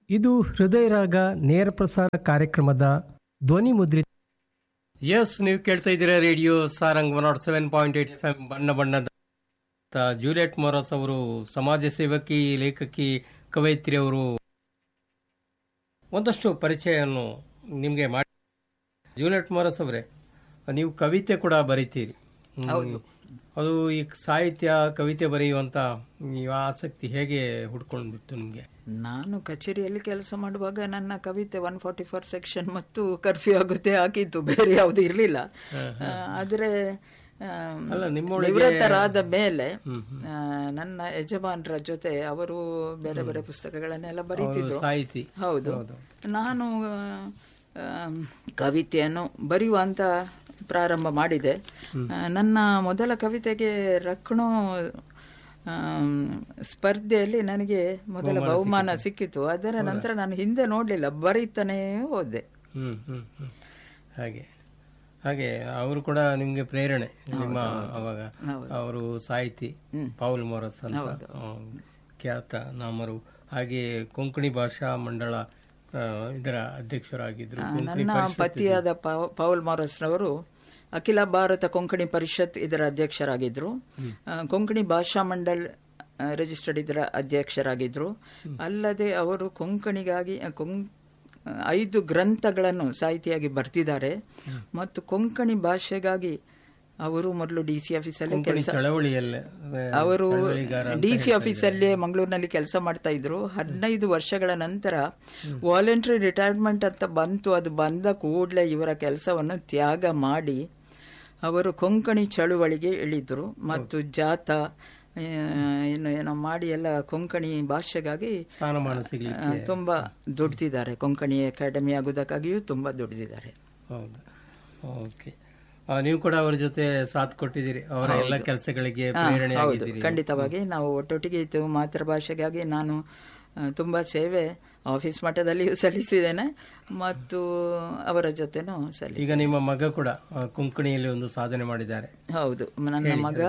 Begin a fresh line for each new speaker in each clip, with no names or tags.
ಇದು ಹೃದಯ ರಾಗ ನೇರ ಪ್ರಸಾರ ಕಾರ್ಯಕ್ರಮದ ಧ್ವನಿ ಮುದ್ರಿತ ಎಸ್ ನೀವು ಕೇಳ್ತಾ ಇದ್ದೀರಾ radio Sarang one nought seven point eight F M ಬಣ್ಣ ಬಣ್ಣದ ತ- ಜೂಲಿಯಟ್ ಮೊರಸ್ ಅವರು ಸಮಾಜ ಸೇವಕಿ ಲೇಖಕಿ ಕವಯಿತ್ರಿ ಅವರು ಒಂದಷ್ಟು ಪರಿಚಯವನ್ನು ನಿಮಗೆ ಮಾಡಿ ಜೂಲಿಯಟ್ ಮೊರಸ್ ಅವರೇ ನೀವು ಕವಿತೆ ಕೂಡ ಬರೀತೀರಿ ಹ್ಮ್. ಅದು ಈ ಸಾಹಿತ್ಯ ಕವಿತೆ ಬರೆಯುವಂತ ನೀವು ಆಸಕ್ತಿ ಹೇಗೆ ಹುಡ್ಕೊಂಡು ಬಿತ್ತು ನಿಮಗೆ
ನಾನು ಕಚೇರಿಯಲ್ಲಿ ಕೆಲಸ ಮಾಡುವಾಗ ನನ್ನ ಕವಿತೆ ಒನ್ ಫಾರ್ಟಿ ಫೋರ್ ಸೆಕ್ಷನ್ ಮತ್ತು ಕರ್ಫ್ಯೂ ಆಗುತ್ತೆ ಹಾಕಿತ್ತು ಬೇರೆ ಯಾವುದು ಇರಲಿಲ್ಲ ಆದರೆ ಆಮ್,
ಅಲ್ಲ, ನಿಮ್ಮೊಳಗೆ-
ನಿವೃತ್ತರಾದ ಮೇಲೆ ಆ, ನನ್ನ ಯಜಮಾನರ ಜೊತೆ ಅವರು ಬೇರೆ ಬೇರೆ ಪುಸ್ತಕಗಳನ್ನೆಲ್ಲ ಬರೀತಿದ್ರು
ಸಾಹಿತಿ
ಹೌದು ನಾನು ಆ, ಕವಿತೆಯನ್ನು ಬರೆಯುವಂತ ಪ್ರಾರಂಭ ಮಾಡಿದೆ ಆ, ನನ್ನ ಮೊದಲ ಕವಿತೆಗೆ ರಕ್ಣೋ ಆಮ್, ಸ್ಪರ್ಧೆಯಲ್ಲಿ ನನಗೆ ಮೊದಲ ಬಹುಮಾನ ಸಿಕ್ಕಿತು ಅದರ ನಂತರ ನಾನು ಹಿಂದೆ ನೋಡಲಿಲ್ಲ ಬರೀತಾನೇ ಹೋದೆ
ಹ್ಮ್ ಹ್ಮ್ ಹ್ಮ್ ಹಾಗೆ ಹಾಗೆ ಅವರು ಕೂಡ ನಿಮ್ಗೆ ಪ್ರೇರಣೆ ನಿಮ್ಮ ಅವಾಗ ಅವರು ಸಾಹಿತಿ ಪೌಲ್ ಮೊರಸ್ ಅಂತ ಹ್ಮ್, ಖ್ಯಾತ ನಾಮರು ಹಾಗೆ ಕೊಂಕಣಿ ಭಾಷಾ ಮಂಡಳ ಆ, ಇದರ ಅಧ್ಯಕ್ಷರಾಗಿದ್ರು ಕೊಂಕಣಿ
ನನ್ನ ಪತಿಯಾದ ಪೌ- ಪೌಲ್ ಮಾರಸ್ರವರು ಅಖಿಲ ಭಾರತ ಕೊಂಕಣಿ ಪರಿಷತ್ ಇದರ ಅಧ್ಯಕ್ಷರಾಗಿದ್ರು ಆ, ಕೊಂಕಣಿ ಭಾಷಾ ಮಂಡಲ್ ರಿಜಿಸ್ಟರ್ಡ್ ಇದರ ಅಧ್ಯಕ್ಷರಾಗಿದ್ರು ಅಲ್ಲದೆ ಅವರು ಕೊಂಕಣಿಗಾಗಿ ಆ, ಕೊಂ- ಆ, ಐದು ಗ್ರಂಥಗಳನ್ನು ಸಾಹಿತಿಯಾಗಿ ಬರ್ತಿದ್ದಾರೆ ಮತ್ತು ಕೊಂಕಣಿ ಭಾಷೆಗಾಗಿ ಅವರು ಮೊದಲು ಡಿ ಸಿ ಆಫೀಸಲ್ಲಿ
ಕೊಂಕಣಿ ಚಳವಳಿಯಲ್ಲೇ ಆ,
ಅವರು
ಚಳವಳಿಗಾರ ಅಂತ
ಡಿ ಸಿ ಆಫೀಸಲ್ಲಿ ಮಂಗಳೂರಿನಲ್ಲಿ ಕೆಲಸ ಮಾಡ್ತಾ ಇದ್ರು ಹದಿನೈದು ವರ್ಷಗಳ ನಂತರ ವಾಲಂಟ್ರಿ ರಿಟೈರ್ಮೆಂಟ್ ಅಂತ ಬಂತು ಅದು ಬಂದ ಕೂಡಲೇ ಇವರ ಕೆಲಸವನ್ನು ತ್ಯಾಗ ಮಾಡಿ ಅವರು ಕೊಂಕಣಿ ಚಳುವಳಿಗೆ ಇಳಿದ್ರು ಮತ್ತು ಜಾತ ಆ, ಇನ್ನು ಏನೋ ಮಾಡಿ ಎಲ್ಲ ಕೊಂಕಣಿ ಭಾಷೆಗಾಗಿ
ಸ್ಥಾನಮಾನ ಸಿಗ್ಲಿಕ್ಕೆ
ಆ, ತುಂಬಾ ದುಡ್ದಿದ್ದಾರೆ ಕೊಂಕಣಿ ಅಕಾಡೆಮಿ ಆಗುವುದಕ್ಕಾಗಿಯೂ ತುಂಬಾ ದುಡ್ದಿದ್ದಾರೆ
ಹೌದು ಓಕೆ ಆ, ನೀವು ಕೂಡ ಅವರ ಜೊತೆ ಸಾಥ್ ಕೊಟ್ಟಿದ್ದೀರಿ ಅವರ ಎಲ್ಲ ಕೆಲಸಗಳಿಗೆ ಪ್ರೇರಣೆ
ಹೌದು
ಆಗಿದ್ದೀರಿ
ಖಂಡಿತವಾಗಿ ನಾವು ಒಟ್ಟೊಟ್ಟಿಗೆ ಇತ್ತು ಮಾತೃಭಾಷೆಗಾಗಿ ನಾನು ಆ, ತುಂಬಾ ಸೇವೆ ಆಫೀಸ್ ಮಟ್ಟದಲ್ಲಿಯೂ ಸಲ್ಲಿಸಿದ್ದೇನೆ ಮತ್ತು ಅವರ ಜೊತೆನೂ ಸಲ್ಲಿ
ಈಗ ನಿಮ್ಮ ಮಗ ಕೂಡ ಆ, ಕೊಂಕಣಿಯಲ್ಲಿ ಒಂದು ಸಾಧನೆ ಮಾಡಿದ್ದಾರೆ
ಹೌದು ನನ್ನ ಮಗ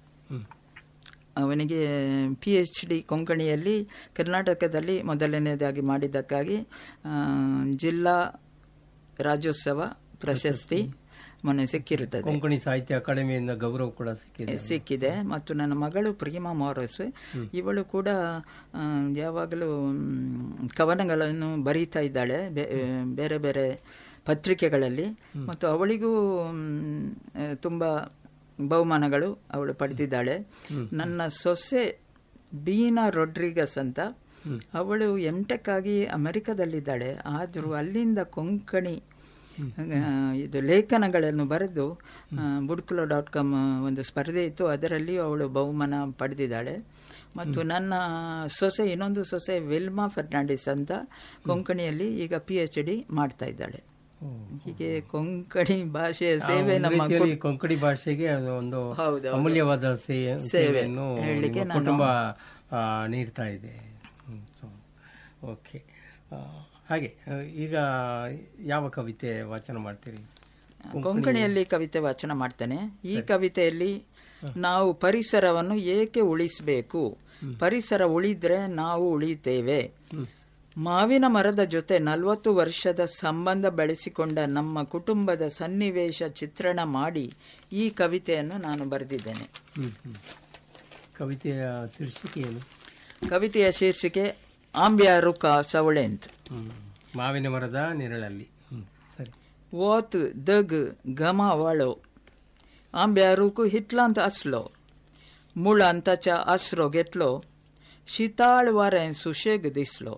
ಅವನಿಗೆ ಪಿ ಎಚ್ ಡಿ ಕೊಂಕಣಿಯಲ್ಲಿ ಕರ್ನಾಟಕದಲ್ಲಿ ಮೊದಲನೇದಾಗಿ ಮಾಡಿದ್ದಕ್ಕಾಗಿ ಆ, ಜಿಲ್ಲಾ ರಾಜ್ಯೋತ್ಸವ ಪ್ರಶಸ್ತಿ ಮೊನ್ನೆ ಸಿಕ್ಕಿರುತ್ತದೆ
ಕೊಂಕಣಿ ಸಾಹಿತ್ಯ ಅಕಾಡೆಮಿಯಿಂದ ಗೌರವ ಕೂಡ ಸಿಕ್ಕಿದೆ
ಸಿಕ್ಕಿದೆ ಮತ್ತು ನನ್ನ ಮಗಳು ಪ್ರಿಮಾ ಮಾರಸ್ ಇವಳು ಕೂಡ ಆ, ಯಾವಾಗಲೂ ಮ್, ಕವನಗಳನ್ನು ಬರೀತಾ ಇದ್ದಾಳೆ ಬೆ- ಬೇರೆ ಬೇರೆ ಪತ್ರಿಕೆಗಳಲ್ಲಿ ಮತ್ತು ಅವಳಿಗೂ ಮ್, ಆ, ತುಂಬಾ ಬಹುಮಾನಗಳು ಅವಳು ಪಡೆದಿದ್ದಾಳೆ ನನ್ನ ಸೊಸೆ ಬೀನಾ ರೊಡ್ರಿಗಸ್ ಅಂತ ಅವಳು ಎಂ ಟೆಕ್ ಆಗಿ ಅಮೆರಿಕದಲ್ಲಿದ್ದಾಳೆ ಆದರೂ ಅಲ್ಲಿಂದ ಕೊಂಕಣಿ ಆ, ಇದು ಲೇಖನಗಳನ್ನು ಬರೆದು ಬುಡ್ಕುಲೋ ಡಾಟ್ ಕಾಮ್ ಒಂದು ಸ್ಪರ್ಧೆ ಇತ್ತು ಅದರಲ್ಲಿಯೂ ಅವಳು ಬಹುಮಾನ ಪಡೆದಿದ್ದಾಳೆ ಮತ್ತು ನನ್ನ ಸೊಸೆ ಇನ್ನೊಂದು ಸೊಸೆ ವಿಲ್ಮಾ ಫರ್ನಾಂಡಿಸ್ ಅಂತ ಕೊಂಕಣಿಯಲ್ಲಿ ಈಗ ಪಿ ಎಚ್ ಡಿ ಮಾಡ್ತಾ ಇದ್ದಾಳೆ ಹೀಗೆ ಕೊಂಕಣಿ ಭಾಷೆಯ ಸೇವೆ
ಒಂದು
ನಮ್ಮ
ರೀತಿಯಲ್ಲಿ ಕೊಂಕಣಿ ಭಾಷೆಗೆ ಅದು ಒಂದು
ಹೌದು,
ಅಮೂಲ್ಯವಾದ ಸೇ- ಸೇವೆಯನ್ನು ನಿಮ್ಮ ಕುಟುಂಬ ಆ, ನೀಡ್ತಾ ಇದೆ ಹ್ಮ್, so, ಓಕೆ ಆ, ಹಾಗೆ ಆ, ಈಗ ಯಾವ ಕವಿತೆ ವಾಚನ ಮಾಡ್ತೀರಿ
ಕೊಂಕಣಿಯಲ್ಲಿ ಕವಿತೆ ವಾಚನ ಮಾಡ್ತೇನೆ ಈ ಕವಿತೆಯಲ್ಲಿ ನಾವು ಪರಿಸರವನ್ನು ಏಕೆ ಉಳಿಸಬೇಕು ಪರಿಸರ ಉಳಿದ್ರೆ ನಾವು ಉಳಿಯುತ್ತೇವೆ ಮಾವಿನ ಮರದ ಜೊತೆ ನಲವತ್ತು ವರ್ಷದ ಸಂಬಂಧ ಬೆಳೆಸಿಕೊಂಡ ನಮ್ಮ ಕುಟುಂಬದ ಸನ್ನಿವೇಶ ಚಿತ್ರಣ ಮಾಡಿ ಈ ಕವಿತೆಯನ್ನು ನಾನು ಬರೆದಿದ್ದೇನೆ
ಹ್ಮ್, ಹ್ಮ್. ಕವಿತೆಯ ಶೀರ್ಷಿಕೆ ಏನು
ಕವಿತೆಯ ಶೀರ್ಷಿಕೆ ಆಂಬ್ಯಾರುಕ ಸವಳೆ ಅಂತ
ಹ್ಮ್. ಮಾವಿನ ಮರದ ನೆರಳಲ್ಲಿ ಹ್ಮ್, ಸರಿ
ಓತ್ ದಗ್ ಗಮ वाळो आंब्यारूक हिटलांत आसलो मुळांताच्या आसरो घेतलो शिताळ वारें सुशेग दिसलो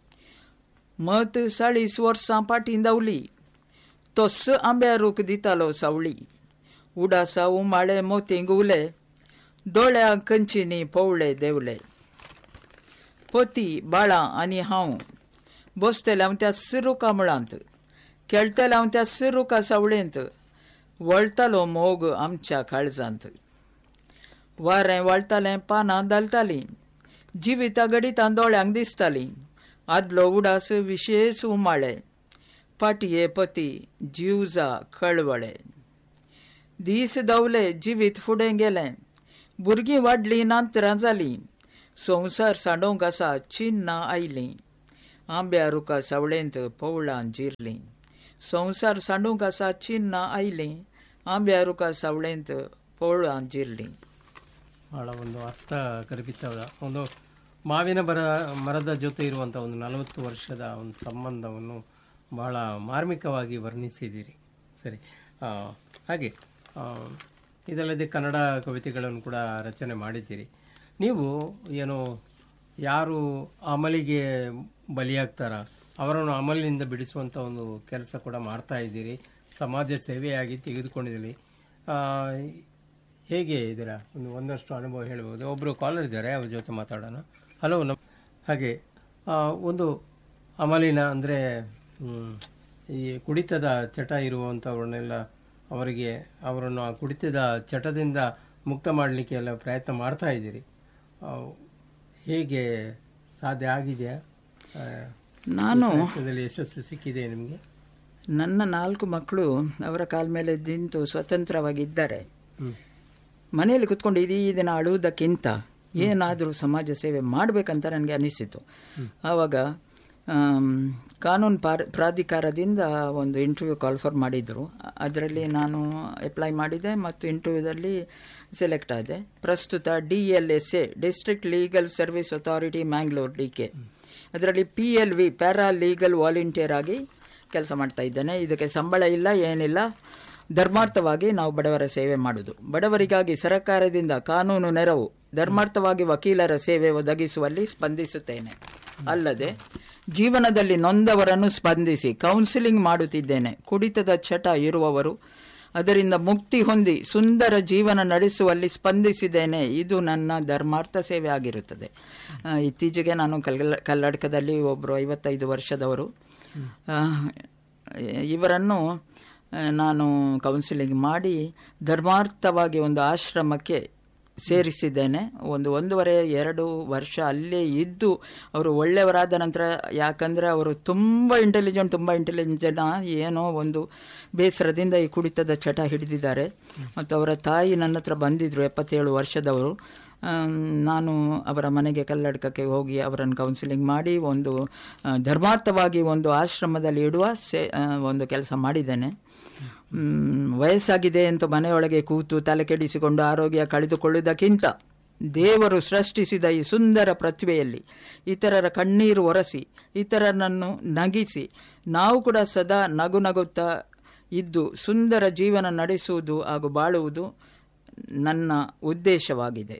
मत साळीस वर्सां पाटीं दावली तोस आंब्यारूक दितालो सावळी उडासा उमाळे मोतींग उले दोळ्या कंचिनी पवळे देवले पोती बाळां आनी हांव बसतले हांव त्या सिरुका मुळांत खेळटले हांव त्या सिरुका सावळेंत वळतालो मोग आमच्या काळजांत वारें वळतालें पानां दालतालीं जिविता घडितां दोळ्यांक दिसतालीं आदलो उडास विशेष उमाळे पाटये पती जिवजा कळवळे दीस दवले जिवीत फुडें गेलें भुरगीं वाडलीं नातरां जालीं संवसार सांडोवंक आसा चिन्नां आयलीं आंब्या रुका सवळेंत पवळां जिरली संसार सांडूंक आसा चिन्न आयली आंब्या रुका सवळेंत पवळां जिरली
ಬಹಳ ಒಂದು ಅರ್ಥ ಕಲ್ಪಿತವಾದ ಒಂದು ಮಾವಿನ ಬರ ಮರದ ಜೊತೆ ಇರುವಂಥ ಒಂದು ನಲವತ್ತು ವರ್ಷದ ಒಂದು ಸಂಬಂಧವನ್ನು ಬಹಳ ಮಾರ್ಮಿಕವಾಗಿ ವರ್ಣಿಸಿದ್ದೀರಿ ಸರಿ ಆ, ಹಾಗೆ ಆ, ಇದಲ್ಲದೆ ಕನ್ನಡ ಕವಿತೆಗಳನ್ನು ಕೂಡ ರಚನೆ ಮಾಡಿದ್ದೀರಿ ನೀವು ಏನು ಯಾರು ಅಮಲಿಗೆ ಬಲಿಯಾಗ್ತಾರ ಅವರನ್ನು ಅಮಲಿನಿಂದ ಬಿಡಿಸುವಂಥ ಒಂದು ಕೆಲಸ ಕೂಡ ಮಾಡ್ತಾ ಇದ್ದೀರಿ ಸಮಾಜ ಸೇವೆಯಾಗಿ ತೆಗೆದುಕೊಂಡಿದ್ದೀರಿ ಆ, ಹೇಗೆ ಇದ್ದೀರಾ ಒಂದು ಒಂದಷ್ಟು ಅನುಭವ ಹೇಳ್ಬೋದು ಒಬ್ಬರು ಕಾಲರ್ ಇದ್ದಾರೆ ಅವ್ರ ಜೊತೆ ಮಾತಾಡೋಣ ಹಲೋ ನಮ್ ಹಾಗೆ ಆ, ಒಂದು ಅಮಲಿನ ಅಂದರೆ ಈ ಕುಡಿತದ ಚಟ ಇರುವಂಥವ್ರನ್ನೆಲ್ಲ ಅವರಿಗೆ ಅವರನ್ನು ಆ ಕುಡಿತದ ಚಟದಿಂದ ಮುಕ್ತ ಮಾಡಲಿಕ್ಕೆ ಎಲ್ಲ ಪ್ರಯತ್ನ ಮಾಡ್ತಾ ಇದ್ದೀರಿ ಆ, ಹೇಗೆ ಸಾಧ್ಯ ಆಗಿದೆಯಾ ಆ,
ನಾನು
ಪ್ರಯತ್ನದಲ್ಲಿ ಯಶಸ್ಸು ಸಿಕ್ಕಿದೆ ನಿಮಗೆ
ನನ್ನ ನಾಲ್ಕು ಮಕ್ಕಳು ಅವರ ಕಾಲ ಮೇಲೆ ನಿಂತು ಸ್ವತಂತ್ರವಾಗಿದ್ದಾರೆ
ಹ್ಮ್.
ಮನೆಯಲ್ಲಿ ಕುತ್ಕೊಂಡು ಇಡೀ ದಿನ ಅಳುವುದಕ್ಕಿಂತ ಏನಾದರೂ ಸಮಾಜ ಸೇವೆ ಮಾಡಬೇಕಂತ ನನಗೆ ಅನಿಸಿತು ಆವಾಗ ಆಮ್, ಕಾನೂನು ಪಾರ್ ಪ್ರಾಧಿಕಾರದಿಂದ ಒಂದು ಇಂಟರ್ವ್ಯೂ ಕಾಲ್ಫರ್ ಮಾಡಿದರು ಅದರಲ್ಲಿ ನಾನು ಅಪ್ಲೈ ಮಾಡಿದೆ ಮತ್ತು ಇಂಟರ್ವ್ಯೂದಲ್ಲಿ ಸೆಲೆಕ್ಟ್ ಆದೆ ಪ್ರಸ್ತುತ D L S A district legal service authority Mangalore D K ಅದರಲ್ಲಿ P L V para legal volunteer ಆಗಿ ಕೆಲಸ ಮಾಡ್ತಾ ಇದ್ದೇನೆ ಇದಕ್ಕೆ ಸಂಬಳ ಇಲ್ಲ ಏನಿಲ್ಲ ಧರ್ಮಾರ್ಥವಾಗಿ ನಾವು ಬಡವರ ಸೇವೆ ಮಾಡುವುದು ಬಡವರಿಗಾಗಿ ಸರ್ಕಾರದಿಂದ ಕಾನೂನು ನೆರವು ಧರ್ಮಾರ್ಥವಾಗಿ ವಕೀಲರ ಸೇವೆ ಒದಗಿಸುವಲ್ಲಿ ಸ್ಪಂದಿಸುತ್ತೇನೆ ಅಲ್ಲದೆ ಜೀವನದಲ್ಲಿ ನೊಂದವರನ್ನು ಸ್ಪಂದಿಸಿ ಕೌನ್ಸಿಲಿಂಗ್ ಮಾಡುತ್ತಿದ್ದೇನೆ ಕುಡಿತದ ಚಟ ಇರುವವರು ಅದರಿಂದ ಮುಕ್ತಿ ಹೊಂದಿ ಸುಂದರ ಜೀವನ ನಡೆಸುವಲ್ಲಿ ಸ್ಪಂದಿಸಿದ್ದೇನೆ ಇದು ನನ್ನ ಧರ್ಮಾರ್ಥ ಸೇವೆ ಆಗಿರುತ್ತದೆ ಆ, ಇತ್ತೀಚೆಗೆ ನಾನು ಕಲ್ ಕಲ್ಲಡ್ಕದಲ್ಲಿ ಒಬ್ಬರು ಐವತ್ತೈದು ವರ್ಷದವರು ಆ, ಇವರನ್ನು ಆ, ನಾನು ಕೌನ್ಸಿಲಿಂಗ್ ಮಾಡಿ ಧರ್ಮಾರ್ಥವಾಗಿ ಒಂದು ಆಶ್ರಮಕ್ಕೆ ಸೇರಿಸಿದ್ದೇನೆ ಒಂದು ಒಂದೂವರೆ ಎರಡು ವರ್ಷ ಅಲ್ಲೇ ಇದ್ದು ಅವರು ಒಳ್ಳೆಯವರಾದ ನಂತರ ಯಾಕಂದರೆ ಅವರು ತುಂಬ ಇಂಟೆಲಿಜೆಂಟ್ ತುಂಬ ಇಂಟೆಲಿಜೆಂಟ್ ಜನ ಏನೋ ಒಂದು ಬೇಸರದಿಂದ ಈ ಕುಡಿತದ ಚಟ ಹಿಡಿದಿದ್ದಾರೆ ಮತ್ತು ಅವರ ತಾಯಿ ನನ್ನ ಹತ್ರ ಬಂದಿದ್ದರು ಎಪ್ಪತ್ತೇಳು ವರ್ಷದವರು ಆಮ್, ನಾನು ಅವರ ಮನೆಗೆ ಕಲ್ಲಡ್ಕಕ್ಕೆ ಹೋಗಿ ಅವರನ್ನು ಕೌನ್ಸಿಲಿಂಗ್ ಮಾಡಿ ಒಂದು ಆ, ಧರ್ಮಾರ್ಥವಾಗಿ ಒಂದು ಆಶ್ರಮದಲ್ಲಿ ಇಡುವ ಸೇ ಆ, ಒಂದು ಕೆಲಸ ಮಾಡಿದ್ದೇನೆ ಮ್, ವಯಸ್ಸಾಗಿದೆ ಅಂತ ಮನೆಯೊಳಗೆ ಕೂತು ತಲೆ ಕೆಡಿಸಿಕೊಂಡು ಆರೋಗ್ಯ ಕಳೆದುಕೊಳ್ಳುವುದಕ್ಕಿಂತ ದೇವರು ಸೃಷ್ಟಿಸಿದ ಈ ಸುಂದರ ಪ್ರತಿಭೆಯಲ್ಲಿ ಇತರರ ಕಣ್ಣೀರು ಒರೆಸಿ ಇತರರನ್ನು ನಗಿಸಿ ನಾವು ಕೂಡ ಸದಾ ನಗು ನಗುತ್ತಾ ಇದ್ದು ಸುಂದರ ಜೀವನ ನಡೆಸುವುದು ಹಾಗೂ ಬಾಳುವುದು ನನ್ನ ಉದ್ದೇಶವಾಗಿದೆ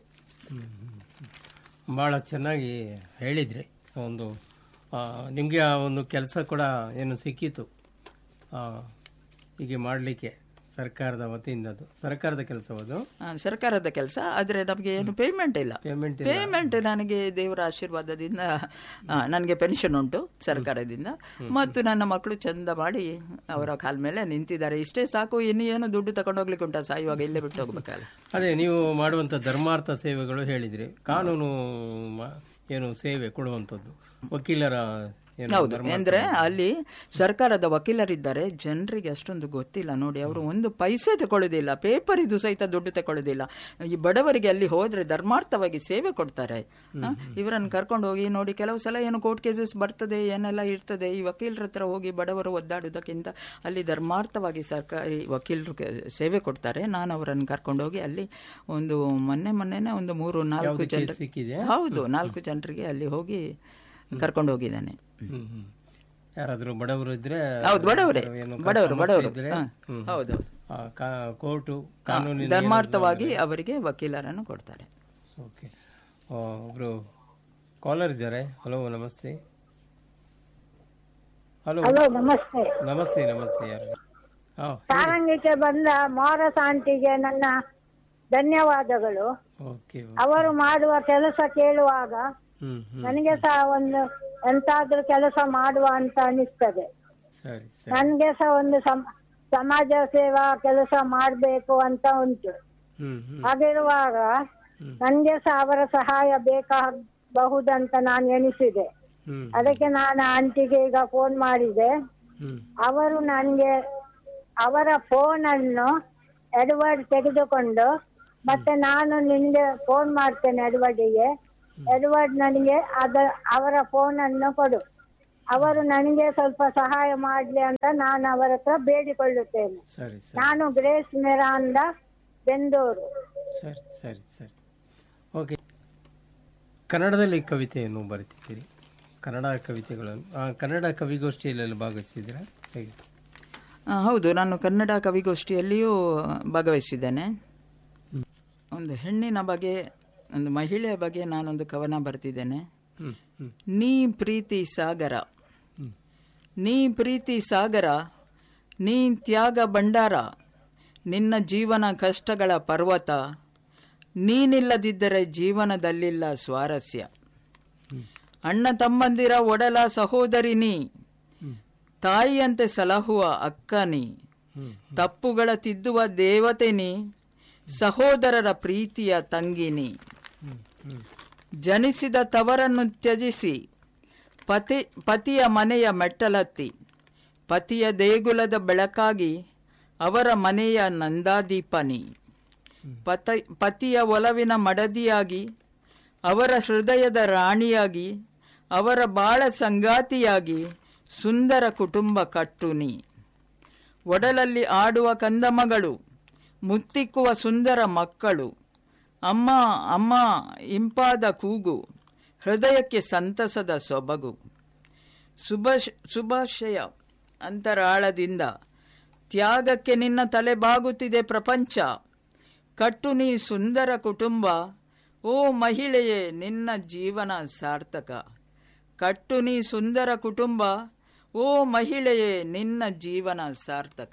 ಭಾಳ ಚೆನ್ನಾಗಿ ಹೇಳಿದ್ರಿ ಒಂದು ನಿಮಗೆ ಆ ಒಂದು ಕೆಲಸ ಕೂಡ ಏನು ಸಿಕ್ಕಿತು ಆ, ಹೀಗೆ ಮಾಡಲಿಕ್ಕೆ ಸರ್ಕಾರದ ವತಿಯಿಂದ ಅದು ಸರ್ಕಾರದ ಕೆಲಸವದು
ಆ, ಸರ್ಕಾರದ ಕೆಲಸ ಆದರೆ ನಮಗೆ ಏನು ಪೇಮೆಂಟ್ ಇಲ್ಲ
ಪೇಮೆಂಟ್
ಪೇಮೆಂಟ್ ನನಗೆ ದೇವರ ಆಶೀರ್ವಾದದಿಂದ ಆ, ನನಗೆ ಪೆನ್ಷನ್ ಉಂಟು ಸರ್ಕಾರದಿಂದ ಮತ್ತು ನನ್ನ ಮಕ್ಕಳು ಚಂದ ಮಾಡಿ ಅವರ ಕಾಲ ಮೇಲೆ ನಿಂತಿದ್ದಾರೆ ಇಷ್ಟೇ ಸಾಕು ಇನ್ನು ಏನು ದುಡ್ಡು ತಗೊಂಡೋಗ್ಲಿಕ್ಕೆ ಉಂಟಾ ಸಾಯುವಾಗ ಇಲ್ಲೇ ಬಿಟ್ಟು ಹೋಗ್ಬೇಕಲ್ಲ
ಅದೇ ನೀವು ಮಾಡುವಂಥ ಧರ್ಮಾರ್ಥ ಸೇವೆಗಳು ಹೇಳಿದ್ರಿ ಕಾನೂನು ಮ- ಏನು ಸೇವೆ ಕೊಡುವಂಥದ್ದು ವಕೀಲರ ಏನು
ಹೌದು
ಧರ್ಮ-
ಅಂದ್ರೆ ಅಲ್ಲಿ ಸರ್ಕಾರದ ವಕೀಲರಿದ್ದಾರೆ ಜನರಿಗೆ ಅಷ್ಟೊಂದು ಗೊತ್ತಿಲ್ಲ ನೋಡಿ ಅವರು ಒಂದು ಪೈಸೆ ತಗೊಳ್ಳೋದಿಲ್ಲ ಪೇಪರ್ ಇದು ಸಹಿತ ದುಡ್ಡು ತಗೊಳ್ಳೋದಿಲ್ಲ ಈ ಬಡವರಿಗೆ ಅಲ್ಲಿ ಹೋದ್ರೆ ಧರ್ಮಾರ್ಥವಾಗಿ ಸೇವೆ ಕೊಡ್ತಾರೆ ಹ? ಇವರನ್ನು ಕರ್ಕೊಂಡು ಹೋಗಿ ನೋಡಿ ಕೆಲವು ಸಲ ಏನು ಕೋರ್ಟ್ ಕೇಸಸ್ ಬರ್ತದೆ ಏನೆಲ್ಲ ಇರ್ತದೆ ಈ ವಕೀಲರ ಹತ್ರ ಹೋಗಿ ಬಡವರು ಒದ್ದಾಡೋದಕ್ಕಿಂತ ಅಲ್ಲಿ ಧರ್ಮಾರ್ಥವಾಗಿ ಸರ್ಕಾರಿ ವಕೀಲರು ಕೆ- ಸೇವೆ ಕೊಡ್ತಾರೆ ನಾನು ಅವರನ್ನು ಕರ್ಕೊಂಡು ಹೋಗಿ ಅಲ್ಲಿ ಒಂದು ಮೊನ್ನೆ ಮೊನ್ನೆನೆ ಒಂದು ಮೂರು ನಾಲ್ಕು ಜನ
ಸಿಕ್ಕಿದೆ
ಹೌದು ನಾಲ್ಕು ಜನರಿಗೆ ಅಲ್ಲಿ ಹೋಗಿ ಕರ್ಕೊಂಡು ಹೋಗಿದ್ದಾನೆ
ಹ್ಮ್ ಹ್ಮ್ ಯಾರಾದರೂ ಬಡವರು ಇದ್ರೆ
ಹೌದು ಬಡವರೇ
ಏನು
ಬಡವರು
ಸಮಸ್ಯೆ
ಬಡವರು
ಇದ್ರೆ,
ಹ,
ಹ್ಮ್.
ಹೌದು
ಆ, ಕಾ- ಕೋರ್ಟು ಕಾನೂನಿನ
ಧರ್ಮಾರ್ಥವಾಗಿ ಅವರಿಗೆ ವಕೀಲರನ್ನು ಕೊಡ್ತಾರೆ
ಓಕೆ ಒಬ್ರು ಕಾಲರ್ ಇದ್ದಾರೆ ಹಲೋ ನಮಸ್ತೆ ಹಲೋ
ಹಲೋ ನಮಸ್ತೆ
ನಮಸ್ತೆ ನಮಸ್ತೆ ಯಾರು ಹಾ
ಸಾರಂಗಕ್ಕೆ ಬಂದ ಮಾರಸ್ ಆಂಟಿಗೆ ನನ್ನ ಧನ್ಯವಾದಗಳು
ಓಕೆ
ಅವರು ಮಾಡುವ ಕೆಲಸ ಕೇಳುವಾಗ
ಹ್ಮ್ ಹ್ಮ್
ನನಗೆ ಸಹ ಒಂದು ಎಂತಾದ್ರೂ ಕೆಲಸ ಮಾಡುವ ಅಂತ ಅನಿಸ್ತದೆ
ಸರಿ ಸರಿ
ನನ್ಗೆ ಸಹ ಒಂದು ಸಮ- ಸಮಾಜ ಸೇವಾ ಕೆಲಸ ಮಾಡಬೇಕು ಅಂತ ಉಂಟು
ಹ್ಮ್ ಹ್ಮ್
ಹಾಗಿರುವಾಗ ನನ್ಗೆ ಸಹ ಅವರ ಸಹಾಯ ಬೇಕಾಗಬಹುದಂತ ನಾನು ಎಣಿಸಿದೆ
ಹ್ಮ್
ಅದಕ್ಕೆ ನಾನು ಆಂಟಿಗೆ ಈಗ ಫೋನ್ ಮಾಡಿದೆ
ಹ್ಮ್
ಅವರು ನನಗೆ ಅವರ ಫೋನ್ ಅನ್ನು ಎಡ್ವರ್ಡ್ ತೆಗೆದುಕೊಂಡು ಮತ್ತೆ ನಾನು ನಿನ್ಗೆ ಫೋನ್ ಮಾಡ್ತೇನೆ ಎಡ್ವರ್ಡಿಗೆ ಎಡ್ವರ್ಡ್ ನನಗೆ ಅದ ಅವರ ಫೋನ್ ಅನ್ನು ಕೊಡು ಅವರು ನನಗೆ ಸ್ವಲ್ಪ ಸಹಾಯ ಮಾಡ್ಲಿ ಅಂತ ನಾನು ಅವರ ಹತ್ರ ಬೇಡಿಕೊಳ್ಳುತ್ತೇನೆ
ಸರಿ ಸರಿ
ನಾನು ಗ್ರೇಸ್ ಮೆರಾಂದ ಬೆಂದೂರು
ಸರಿ ಸರಿ ಸರಿ ಓಕೆ ಕನ್ನಡದಲ್ಲಿ ಕವಿತೆಯನ್ನು ಬರೀತಿದ್ದೀರಿ ಕನ್ನಡ ಕವಿತೆಗಳನ್ನು ಆ, ಕನ್ನಡ ಕವಿಗೋಷ್ಠಿಯಲ್ಲೆಲ್ಲ ಭಾಗವಹಿಸಿದ್ದೀರಾ ಹೇಗೆ
ಆ, ಹೌದು ನಾನು ಕನ್ನಡ ಕವಿಗೋಷ್ಠಿಯಲ್ಲಿಯೂ ಭಾಗವಹಿಸಿದ್ದೇನೆ ಒಂದು ಹೆಣ್ಣಿನ ಬಗ್ಗೆ ಒಂದು ಮಹಿಳೆಯ ಬಗ್ಗೆ ನಾನೊಂದು ಕವನ ಬರ್ತಿದ್ದೇನೆ
ಹ್ಞೂ ಹ್ಞೂ
ನೀ ಪ್ರೀತಿ ಸಾಗರ ನೀ ಪ್ರೀತಿ ಸಾಗರ ನೀ ತ್ಯಾಗ ಭಂಡಾರ ನಿನ್ನ ಜೀವನ ಕಷ್ಟಗಳ ಪರ್ವತ ನೀನಿಲ್ಲದಿದ್ದರೆ ಜೀವನದಲ್ಲಿಲ್ಲ ಸ್ವಾರಸ್ಯ ಅಣ್ಣ ತಮ್ಮಂದಿರ ಒಡಲ ಸಹೋದರಿ ನೀ ತಾಯಿಯಂತೆ ಸಲಹುವ ಅಕ್ಕ ನೀ ತಪ್ಪುಗಳ ತಿದ್ದುವ ದೇವತೆ ನೀ ಸಹೋದರರ ಪ್ರೀತಿಯ ತಂಗಿನಿ ಜನಿಸಿದ ತವರನ್ನು ತ್ಯಜಿಸಿ ಪತಿ ಪತಿಯ ಮನೆಯ ಮೆಟ್ಟಲತ್ತಿ ಪತಿಯ ದೇಗುಲದ ಬೆಳಕಾಗಿ ಅವರ ಮನೆಯ ನಂದಾದೀಪನಿ ಪತ ಪತಿಯ ಒಲವಿನ ಮಡದಿಯಾಗಿ ಅವರ ಹೃದಯದ ರಾಣಿಯಾಗಿ ಅವರ ಬಾಳ ಸಂಗಾತಿಯಾಗಿ ಸುಂದರ ಕುಟುಂಬ ಕಟ್ಟುನಿ ಒಡಲಲ್ಲಿ ಆಡುವ ಕಂದಮಗಳು ಮುತ್ತಿಕ್ಕುವ ಸುಂದರ ಮಕ್ಕಳು ಅಮ್ಮ ಅಮ್ಮ ಇಂಪಾದ ಕೂಗು ಹೃದಯಕ್ಕೆ ಸಂತಸದ ಸೊಬಗು ಸುಭಾಷ್ ಶುಭಾಶಯ ಅಂತರಾಳದಿಂದ ತ್ಯಾಗಕ್ಕೆ ನಿನ್ನ ತಲೆ ಬಾಗುತ್ತಿದೆ ಪ್ರಪಂಚ ಕಟ್ಟು ನೀ ಸುಂದರ ಕುಟುಂಬ ಓ ಮಹಿಳೆಯೇ ನಿನ್ನ ಜೀವನ ಸಾರ್ಥಕ ಕಟ್ಟು ನೀ ಸುಂದರ ಕುಟುಂಬ ಓ ಮಹಿಳೆಯೇ ನಿನ್ನ ಜೀವನ ಸಾರ್ಥಕ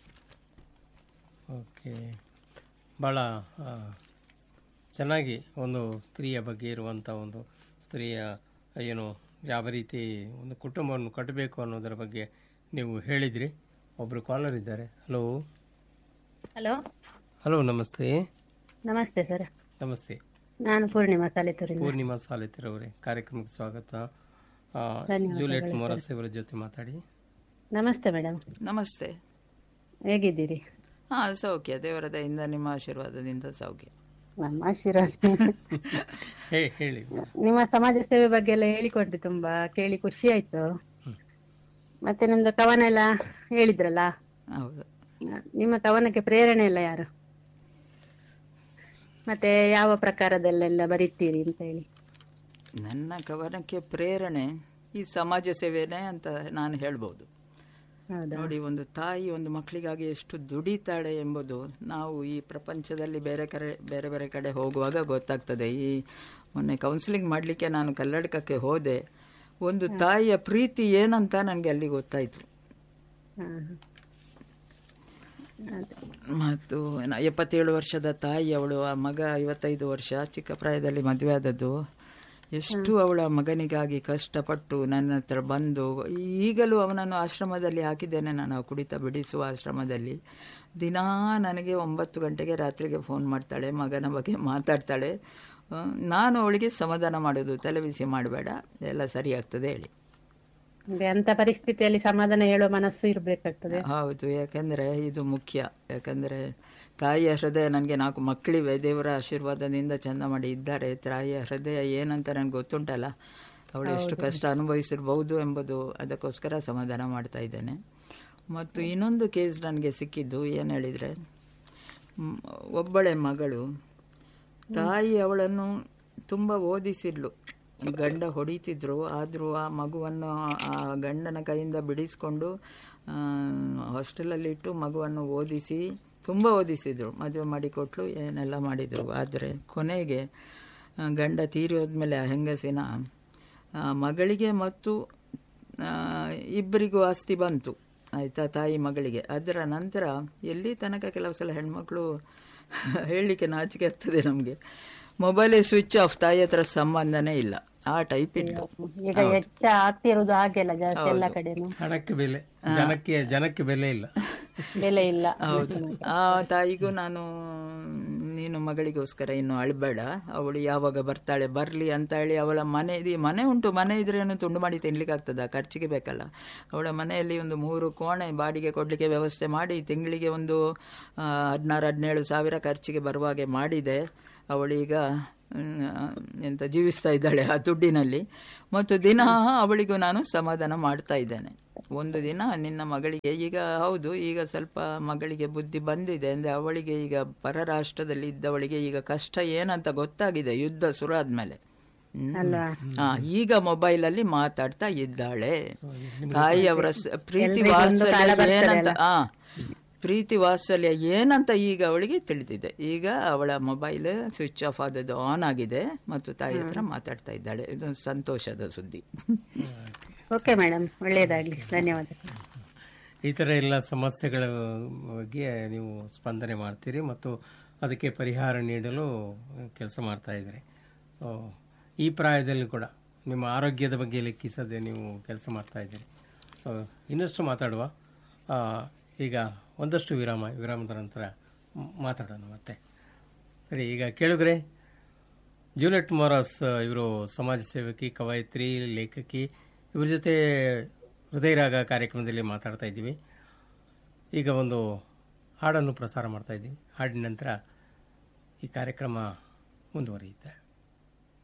ಓಕೆ ಭಾಳ ಆ, ಚೆನ್ನಾಗಿ ಒಂದು ಸ್ತ್ರೀಯ ಬಗ್ಗೆ ಇರುವಂಥ ಒಂದು ಸ್ತ್ರೀಯ ಏನು ಯಾವ ರೀತಿ ಒಂದು ಕುಟುಂಬವನ್ನು ಕಟ್ಟಬೇಕು ಅನ್ನೋದರ ಬಗ್ಗೆ ನೀವು ಹೇಳಿದ್ರಿ ಒಬ್ಬರು ಕಾಲರ್ ಇದ್ದಾರೆ ಹಲೋ
ಹಲೋ
ಹಲೋ ನಮಸ್ತೆ
ನಮಸ್ತೆ ಸರ್
ನಮಸ್ತೆ
ನಾನು ಪೂರ್ಣಿಮಾ ಸಾಲಿತೂರಿಂದ
ಪೂರ್ಣಿಮಾ ಸಾಲಿತಿರವರೇ ಕಾರ್ಯಕ್ರಮಕ್ಕೆ ಸ್ವಾಗತ ಆ, ಜೂಲಿಯಟ್ ಮೊರಸ್ ಇವರ ಜೊತೆ ಮಾತಾಡಿ
ನಮಸ್ತೆ ಮೇಡಮ್
ನಮಸ್ತೆ
ಹೇಗಿದ್ದೀರಿ
ಹಾಂ ಸೌಖ್ಯ ದೇವರ ದಯಿಂದ ನಿಮ್ಮ ಆಶೀರ್ವಾದದಿಂದ ಸೌಖ್ಯ
ನಮ್ಮ ಆಶೀರ್ವಾದ
ಹೇ ಹೇಳಿ
ನಿಮ್ಮ ಸಮಾಜ ಸೇವೆ ಬಗ್ಗೆ ಎಲ್ಲ ಹೇಳಿಕೊಟ್ರಿ ತುಂಬಾ ಕೇಳಿ ಖುಷಿ ಆಯ್ತು ಮತ್ತೆ ನಿಮ್ದು ಕವನ ಎಲ್ಲ ಹೇಳಿದ್ರಲ್ಲ
ಹೌದು
ನಿಮ್ಮ ಕವನಕ್ಕೆ ಪ್ರೇರಣೆ ಎಲ್ಲ ಯಾರು ಮತ್ತೆ ಯಾವ ಪ್ರಕಾರದಲ್ಲೆಲ್ಲ ಬರೀತೀರಿ ಅಂತ ಹೇಳಿ
ನನ್ನ ಕವನಕ್ಕೆ ಪ್ರೇರಣೆ ಈ ಸಮಾಜ ಸೇವೆನೇ ಅಂತ ನಾನು ಹೇಳ್ಬೋದು
ಹೌದಾ
ನೋಡಿ ಒಂದು ತಾಯಿ ಒಂದು ಮಕ್ಕಳಿಗಾಗಿ ಎಷ್ಟು ದುಡಿತಾಳೆ ಎಂಬುದು ನಾವು ಈ ಪ್ರಪಂಚದಲ್ಲಿ ಬೇರೆ ಕಡೆ ಬೇರೆ ಬೇರೆ ಕಡೆ ಹೋಗುವಾಗ ಗೊತ್ತಾಗ್ತದೆ ಈ ಮೊನ್ನೆ ಕೌನ್ಸಿಲಿಂಗ್ ಮಾಡಲಿಕ್ಕೆ ನಾನು ಕಲ್ಲಡ್ಕಕ್ಕೆ ಹೋದೆ ಒಂದು ತಾಯಿಯ ಪ್ರೀತಿ ಏನಂತ ನನಗೆ ಅಲ್ಲಿ ಗೊತ್ತಾಯಿತು
ಹಾ, ಹಾ. ಅದೇ.
ಮತ್ತು ನ- ಎಪ್ಪತ್ತೇಳು ವರ್ಷದ ತಾಯಿ ಅವಳು ಆ ಮಗ ಐವತ್ತೈದು ವರ್ಷ ಚಿಕ್ಕ ಪ್ರಾಯದಲ್ಲಿ ಮದುವೆ ಆದದ್ದು ಎಷ್ಟು ಅವಳ ಮಗನಿಗಾಗಿ ಕಷ್ಟಪಟ್ಟು ನನ್ನ ಹತ್ರ ಬಂದು ಈಗಲೂ ಅವನನ್ನು ಆಶ್ರಮದಲ್ಲಿ ಹಾಕಿದ್ದೇನೆ ನಾನು ಆ ಕುಡಿತ ಬಿಡಿಸುವ ಆಶ್ರಮದಲ್ಲಿ ದಿನಾ ನನಗೆ ಒಂಬತ್ತು ಗಂಟೆಗೆ ರಾತ್ರಿಗೆ ಫೋನ್ ಮಾಡ್ತಾಳೆ ಮಗನ ಬಗ್ಗೆ ಮಾತಾಡ್ತಾಳೆ ಆ, ನಾನು ಅವಳಿಗೆ ಸಮಾಧಾನ ಮಾಡೋದು ತಲೆ ಬಿಸಿ ಮಾಡಬೇಡ ಎಲ್ಲ ಸರಿ ಆಗ್ತದೆ ಹೇಳಿ
ಅಂದ್ರೆ ಅಂತ ಪರಿಸ್ಥಿತಿಯಲ್ಲಿ ಸಮಾಧಾನ ಹೇಳುವ ಮನಸ್ಸು ಇರ್ಬೇಕಾಗ್ತದೆ
ಹೌದು ಯಾಕಂದ್ರೆ ಇದು ಮುಖ್ಯ ಯಾಕಂದ್ರೆ ತಾಯಿಯ ಹೃದಯ ನನಗೆ ನಾಲ್ಕು ಮಕ್ಕಳಿವೆ ದೇವರ ಆಶೀರ್ವಾದದಿಂದ ಚಂದ ಮಾಡಿ ಇದ್ದಾರೆ ತಾಯಿಯ ಹೃದಯ ಏನಂತ ನನಗೆ ಗೊತ್ತುಂಟಲ್ಲ ಅವಳು ಎಷ್ಟು ಕಷ್ಟ ಅನುಭವಿಸಿರ್ಬಹುದು ಎಂಬುದು ಅದಕ್ಕೋಸ್ಕರ ಸಮಾಧಾನ ಮಾಡ್ತಾ ಇದ್ದೇನೆ ಮತ್ತು ಇನ್ನೊಂದು ಕೇಸ್ ನನಗೆ ಸಿಕ್ಕಿದ್ದು ಏನು ಹೇಳಿದರೆ ಒಬ್ಬಳೆ ಮಗಳು ತಾಯಿ ಅವಳನ್ನು ತುಂಬ ಓದಿಸಿದ್ಲು ಗಂಡ ಹೊಡಿತಿದ್ರು ಆದರೂ ಆ ಮಗುವನ್ನು ಆ ಗಂಡನ ಕೈಯಿಂದ ಬಿಡಿಸ್ಕೊಂಡು ಹಾಸ್ಟೆಲಲ್ಲಿ ಇಟ್ಟು ಮಗುವನ್ನು ಓದಿಸಿ ತುಂಬ ಓದಿಸಿದ್ರು ಮದುವೆ ಮಾಡಿಕೊಟ್ಲು ಏನೆಲ್ಲ ಮಾಡಿದರು ಆದರೆ ಕೊನೆಗೆ ಆ, ಗಂಡ ತೀರಿ ಹೋದ್ಮೇಲೆ ಆ ಹೆಂಗಸಿನ ಆ, ಮಗಳಿಗೆ ಮತ್ತು ಆ, ಇಬ್ಬರಿಗೂ ಆಸ್ತಿ ಬಂತು ಆಯಿತಾ ತಾಯಿ ಮಗಳಿಗೆ ಅದರ ನಂತರ ಎಲ್ಲಿ ತನಕ ಕೆಲವು ಸಲ ಹೆಣ್ಮಕ್ಳು ಹೇಳಲಿಕ್ಕೆ ನಾಚಿಕೆ ಆಗ್ತದೆ ನಮಗೆ ಮೊಬೈಲೇ ಸ್ವಿಚ್ ಆಫ್ ತಾಯಿ ಹತ್ರ ಸಂಬಂಧನೇ ಇಲ್ಲ ಆ ಟೈಪ್ ಇತ್ತು
ಈಗ ಹೆಚ್ಚ ಆಗ್ತಿರೋದು ಹಾಗೆಲ್ಲ ಜಾಸ್ತಿ ಎಲ್ಲ ಕಡೆನು
ಹಣಕ್ಕೆ ಬೆಲೆ ಜನಕ್ಕೆ ಜನಕ್ಕೆ ಬೆಲೆ ಇಲ್ಲ
ಬೆಲೆ ಇಲ್ಲ
ಹೌದು ಆ ತಾಯಿಗೂ ನಾನು ನೀನು ಮಗಳಿಗೋಸ್ಕರ ಇನ್ನು ಅಳ್ಬೇಡ ಅವಳು ಯಾವಾಗ ಬರ್ತಾಳೆ ಬರಲಿ ಅಂತ ಹೇಳಿ ಅವಳ ಮನೆ ಇದೆ ಮನೆ ಉಂಟು ಮನೆ ಇದ್ರೇನು ತುಂಡು ಮಾಡಿ ತಿನ್ಲಿಕ್ಕೆ ಆಗ್ತದ ಖರ್ಚಿಗೆ ಬೇಕಲ್ಲ ಅವಳ ಮನೆಯಲ್ಲಿ ಒಂದು ಮೂರು ಕೋಣೆ ಬಾಡಿಗೆ ಕೊಡಲಿಕ್ಕೆ ವ್ಯವಸ್ಥೆ ಮಾಡಿ ತಿಂಗಳಿಗೆ ಒಂದು ಹದಿನಾರು ಹದಿನೇಳು ಸಾವಿರ ಖರ್ಚಿಗೆ ಬರುವ ಹಾಗೆ ಮಾಡಿದೆ ಅವಳೀಗ ಮ್, ಎಂತ ಜೀವಿಸ್ತಾ ಇದ್ದಾಳೆ ಆ ದುಡ್ಡಿನಲ್ಲಿ ಮತ್ತು ದಿನ ಅವಳಿಗೂ ನಾನು ಸಮಾಧಾನ ಮಾಡ್ತಾ ಇದ್ದೇನೆ ಒಂದು ದಿನ ನಿನ್ನ ಮಗಳಿಗೆ ಈಗ ಹೌದು ಈಗ ಸ್ವಲ್ಪ ಮಗಳಿಗೆ ಬುದ್ಧಿ ಬಂದಿದೆ ಅಂದರೆ ಅವಳಿಗೆ ಈಗ ಪರರಾಷ್ಟ್ರದಲ್ಲಿ ಇದ್ದವಳಿಗೆ ಈಗ ಕಷ್ಟ ಏನಂತ ಗೊತ್ತಾಗಿದೆ ಯುದ್ಧ ಶುರು ಆದ್ಮೇಲೆ ಹ್ಮ್.
ಅಲ್ವಾ
ಆ, ಈಗ ಮೊಬೈಲ್ ಅಲ್ಲಿ ಮಾತಾಡ್ತಾ ಇದ್ದಾಳೆ ತಾಯಿಯವರ ಸ- ಪ್ರೀತಿ ವಾತ್ಸಲ್ಯ ಏನಂತ ಆ ಪ್ರೀತಿ ವಾತ್ಸಲ್ಯ ಏನಂತ ಈಗ ಅವಳಿಗೆ ತಿಳಿದಿದೆ ಈಗ ಅವಳ ಮೊಬೈಲ್ ಸ್ವಿಚ್ ಆಫ್ ಆದದ್ದು ಆನ್ ಆಗಿದೆ ಮತ್ತು ತಾಯಿ ಹತ್ರ ಮಾತಾಡ್ತಾ ಇದ್ದಾಳೆ ಇದು ಸಂತೋಷದ ಸುದ್ದಿ
ಓಕೆ ಮೇಡಮ್ ಒಳ್ಳೆಯದಾಗಲಿ ಧನ್ಯವಾದಗಳು
ಈ ಥರ ಎಲ್ಲ ಸಮಸ್ಯೆಗಳ ಬಗ್ಗೆ ನೀವು ಸ್ಪಂದನೆ ಮಾಡ್ತೀರಿ ಮತ್ತು ಅದಕ್ಕೆ ಪರಿಹಾರ ನೀಡಲು ಕೆಲಸ ಮಾಡ್ತಾ ಇದ್ದೀರಿ ಸೊ ಈ ಪ್ರಾಯದಲ್ಲಿ ಕೂಡ ನಿಮ್ಮ ಆರೋಗ್ಯದ ಬಗ್ಗೆ ಲೆಕ್ಕಿಸದೆ ನೀವು ಕೆಲಸ ಮಾಡ್ತಾ ಇದ್ದೀರಿ ಸೊ ಇನ್ನಷ್ಟು ಮಾತಾಡುವ ಆ, ಈಗ ಒಂದಷ್ಟು ವಿರಾಮ ವಿರಾಮದ ನಂತರ ಮ್- ಮಾತಾಡೋಣ ಮತ್ತೆ ಸರಿ ಈಗ ಕೇಳಿದ್ರೆ ಜೂಲಿಯಟ್ ಮೊರಾಸ್ ಇವರು ಸಮಾಜ ಸೇವಕಿ ಕವಯಿತ್ರಿ ಲೇಖಕಿ ಇವ್ರ ಜೊತೆ ಹೃದಯರಾಗ ಕಾರ್ಯಕ್ರಮದಲ್ಲಿ ಮಾತಾಡ್ತಾ ಇದ್ದೀವಿ ಈಗ ಒಂದು ಹಾಡನ್ನು ಪ್ರಸಾರ ಮಾಡ್ತಾ ಇದ್ದೀವಿ ಹಾಡಿನ ನಂತರ ಈ ಕಾರ್ಯಕ್ರಮ ಮುಂದುವರಿಯುತ್ತೆ